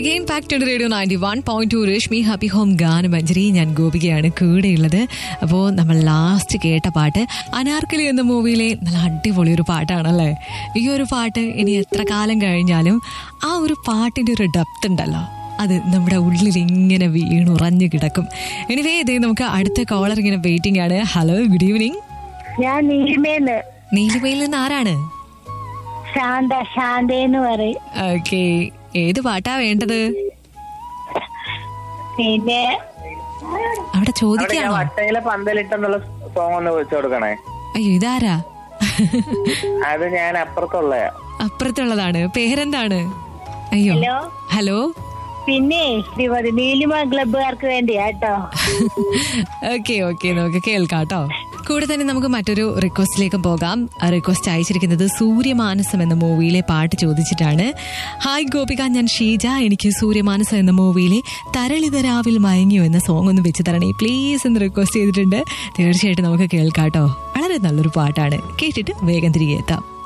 again back to radio ninety one point two Rashmi happy home ഗാനമഞ്ജരി ഞാൻ ഗോപികയാണ് കൂടെയുള്ളത് അപ്പോൾ നമ്മൾ ലാസ്റ്റ് കേട്ട പാട്ട് അനാർക്കലി എന്ന മൂവിയിലെ നല്ല അടിപൊളി ഒരു പാട്ടാണല്ലേ ഈ ഒരു പാട്ട് ഇനി എത്ര കാലം കഴിഞ്ഞാലും ആ ഒരു പാട്ടിന്റെ ഒരു ഡെപ്ത് ഉണ്ടല്ലോ അത് നമ്മുടെ ഉള്ളിൽ ഇങ്ങനെ വീണുറഞ്ഞു കിടക്കും എനിവേ ഇതേ നമുക്ക് അടുത്ത കോളർ ഇങ്ങനെ വെയിറ്റിംഗ് ആണ് ഹലോ ഗുഡ് ഈവനിങ് ഞാൻ നീലിമേന്ന് നീലിമയിൽ നിന്ന് ആരാണ് ശാന്ത ശാന്തേന്ന് പറയും ഓക്കെ ഏത് പാട്ടാ വേണ്ടത് പിന്നെ അവിടെ അവിടെ ഞാൻ ചോദിക്കാണോ വട്ടയിലെ പന്തലിട്ടെന്നുള്ള സോങ് ഒന്ന് വെച്ചു കൊടുക്കണേ അയ്യോ ഇതാരാ അത് ഞാൻ അപ്പുറത്തുള്ളയാ അപ്പുറത്തുള്ളതാണ് പേരെന്താണ് അയ്യോ ഹലോ ഹലോ പിന്നെ ശ്രീമതി നീലിമ ക്ലബ്ബുകാർക്ക് വേണ്ടിയാ കേട്ടോ ഓക്കെ ഓക്കെ നമുക്ക് കേൾക്കാം കേട്ടോ കൂടെ തന്നെ നമുക്ക് മറ്റൊരു റിക്വസ്റ്റിലേക്ക് പോകാം ആ റിക്വസ്റ്റ് അയച്ചിരിക്കുന്നത് സൂര്യമാനസം എന്ന മൂവിയിലെ പാട്ട് ചോദിച്ചിട്ടാണ് ഹായ് ഗോപിക ഞാൻ ഷീജ എനിക്ക് സൂര്യമാനസം എന്ന മൂവിയിലെ തരളിതരാവിൽ മയങ്ങിയോ എന്ന സോങ് ഒന്ന് വെച്ച് തരണേ പ്ലീസ് എന്ന് റിക്വസ്റ്റ് ചെയ്തിട്ടുണ്ട് തീർച്ചയായിട്ടും നമുക്ക് കേൾക്കാം കേട്ടോ വളരെ നല്ലൊരു പാട്ടാണ് കേട്ടിട്ട് വേഗം തിരികെ എത്താം